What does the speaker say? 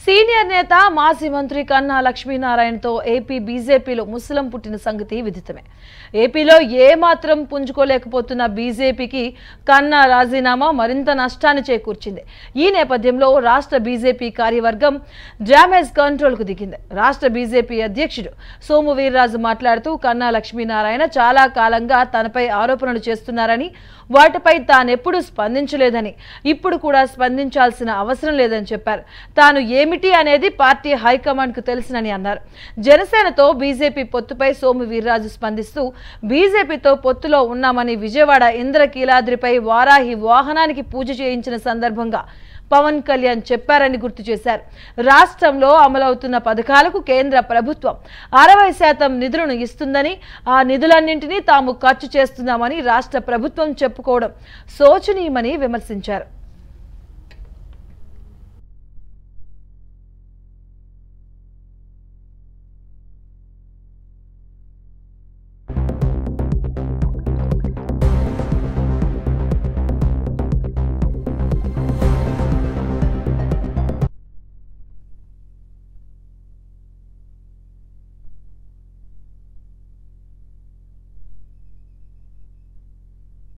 senior నేత మాజీ మంత్రి కన్నా లక్ష్మీనారాయణతో ఏపీ బీజేపీలో ముసలం పుట్టిన సంగతి విదితమే ఏపీలో ఏ మాత్రం పుంజుకోలేకపోతున్న బీజేపీకి కన్నా రాజీనామా మరింత నష్టాన్ని చేకూర్చింది ఈ నేపథ్యంలో రాష్ట్ర బీజేపీ కార్యవర్గం డ్యామేజ్ కంట్రోల్కు దిగింది రాష్ట్ర బీజేపీ అధ్యక్షుడు సోము వీర్రాజు మాట్లాడుతూ కన్నా లక్ష్మీనారాయణ చాలా కాలంగా తనపై ఆరోపణలు చేస్తున్నారని వాటిపై తానెప్పుడు స్పందించలేదని ఇప్పుడు కూడా స్పందించాల్సిన అవసరం లేదని చెప్పారు తాను ఏమిటి అనేది పార్టీ హైకమాండ్కు తెలుసునని అన్నారు జనసేనతో బీజేపీ పొత్తుపై సోము వీర్రాజు స్పందిస్తూ బీజేపీతో పొత్తులో ఉన్నామని విజయవాడ ఇంద్రకీలాద్రిపై వారాహి వాహనానికి పూజ చేయించిన సందర్భంగా పవన్ కళ్యాణ్ చెప్పారని గుర్తు చేశారు రాష్ట్రంలో అమలవుతున్న పథకాలకు కేంద్ర ప్రభుత్వం అరవై శాతం నిధులను ఇస్తుందని ఆ నిధులన్నింటినీ తాము ఖర్చు చేస్తున్నామని రాష్ట్ర ప్రభుత్వం చెప్పుకోవడం శోచనీయమని విమర్శించారు